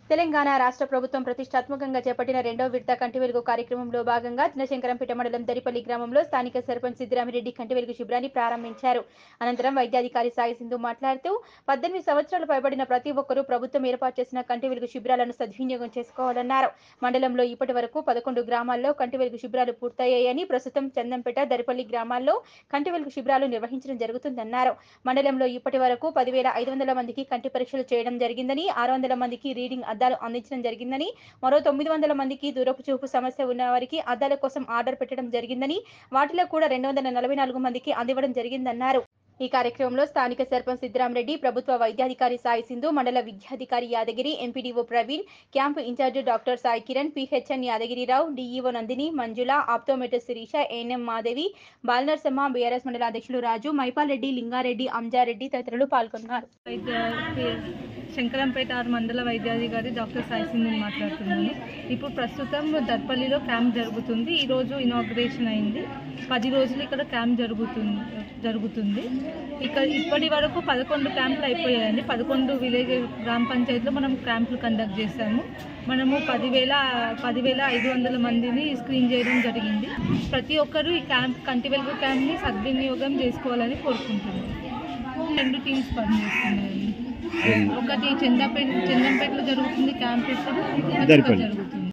తెలంగాణ రాష్ట్ర ప్రభుత్వం ప్రతిష్టాత్మకంగా చేపట్టిన రెండో విడత కంటి వెలుగు కార్యక్రమంలో భాగంగా చిన్నశంకరంపేట మండలం దరిపల్లి గ్రామంలో స్థానిక సర్పంచ్ సిద్దిరామిరెడ్డి కంటి వెలుగు శిబిరాన్ని ప్రారంభించారు అనంతరం వైద్యాధికారి సాయి సింధు మాట్లాడుతూ పద్దెనిమిది సంవత్సరాలు పైబడిన ప్రతి ఒక్కరూ ప్రభుత్వం ఏర్పాటు చేసిన కంటి వెలుగు శిబిరాలను సద్వినియోగం చేసుకోవాలన్నారు మండలంలో ఇప్పటి వరకు పదకొండు గ్రామాల్లో కంటి వెలుగు శిబిరాలు పూర్తయ్యాయని ప్రస్తుతం చందంపేట దరిపల్లి గ్రామాల్లో కంటి వెలుగు శిబిరాలు నిర్వహించడం జరుగుతుందన్నారు మండలంలో ఇప్పటి వరకు పదివేల ఐదు వందల మందికి కంటి పరీక్షలు చేయడం జరిగిందని ఆరు వందల మందికి రీడింగ్ అద్దాలు అందించడం జరిగిందని మరో తొమ్మిది వందల మందికి దూరపు చూపు సమస్య ఉన్న వారికి అద్దాల కోసం ఆర్డర్ పెట్టడం జరిగిందని వాటిలో కూడా రెండు వందల నలభై నాలుగు మందికి అందివ్వడం జరిగిందన్నారు ఈ కార్యక్రమంలో స్థానిక సర్పంచ్ సిద్దిరామరెడ్డి ప్రభుత్వ వైద్యాధికారి సాయి సింధు మండల విద్యాధికారి Yadagiri MPDO Praveen camp incharge doctor Sai Kiran PHN Yadagiri Rao DEO Nandini Manjula optometer Sirisha ANM Madevi Bala Narsamma BRS మండల అధ్యక్షులు రాజు మైపాల్ రెడ్డి లింగారెడ్డి అంజారెడ్డి తదితరులు పాల్గొన్నారు వైద్య శంకరంపేట ఆరు మండల వైద్యాధికారి డాక్టర్ సాయిసిందని మాట్లాడుతున్నాను ఇప్పుడు ప్రస్తుతం దర్పల్లిలో క్యాంప్ జరుగుతుంది ఈరోజు ఇనాగ్రేషన్ అయింది పది రోజులు ఇక్కడ క్యాంప్ జరుగుతుంది జరుగుతుంది ఇక్కడ ఇప్పటి వరకు పదకొండు క్యాంపులు అయిపోయాయండి పదకొండు విలేజ్ గ్రామ పంచాయతీలో మనం క్యాంపులు కండక్ట్ చేశాము మనము పదివేల పదివేల ఐదు వందల మందిని స్క్రీన్ చేయడం జరిగింది ప్రతి ఒక్కరూ ఈ క్యాంప్ కంటి వెలుగు క్యాంప్ని సద్వినియోగం చేసుకోవాలని కోరుకుంటున్నాను రెండు టీమ్స్ పనిచేస్తున్నాయండి ఒకటి చందాపేట చందంపేటలో జరుగుతుంది క్యాంప్ ఇప్పుడు ఒకటి ఇక్కడ దర్పల్లి. జరుగుతుంది